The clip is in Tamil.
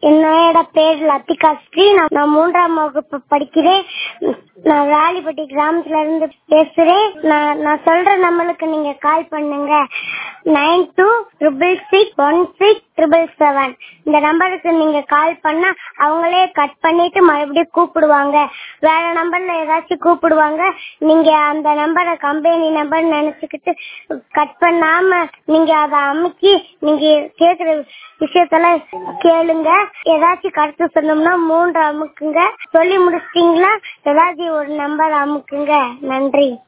என்னோட பேர் லத்திகா ஸ்ரீ நான் நான் மூன்றாம் வகுப்பு படிக்கிறேன் நான் வேலிப்பட்டி கிராமத்துல இருந்து பேசுறேன் நான் நான் சொல்ற நம்பருக்கு நீங்க கால் பண்ணுங்க nine two triple six one six triple seven இந்த நம்பருக்கு நீங்க கால் பண்ணா அவங்களே கட் பண்ணிட்டு மறுபடியும் கூப்பிடுவாங்க வேற நம்பர்ல ஏதாச்சும் கூப்பிடுவாங்க நீங்க அந்த நம்பரை கம்பெனி நம்பர் நினைச்சுக்கிட்டு கட் பண்ணாம நீங்க அதை அமுக்கி நீங்க கேக்குற விஷயத்தெல்லாம் கேளுங்க ஏதாச்சும் கருத்து சொன்னோம்னா மூன்று அமுக்குங்க சொல்லி முடிச்சிட்டீங்களா ஏதாச்சும் ஒரு நம்பர் அமுக்குங்க நன்றி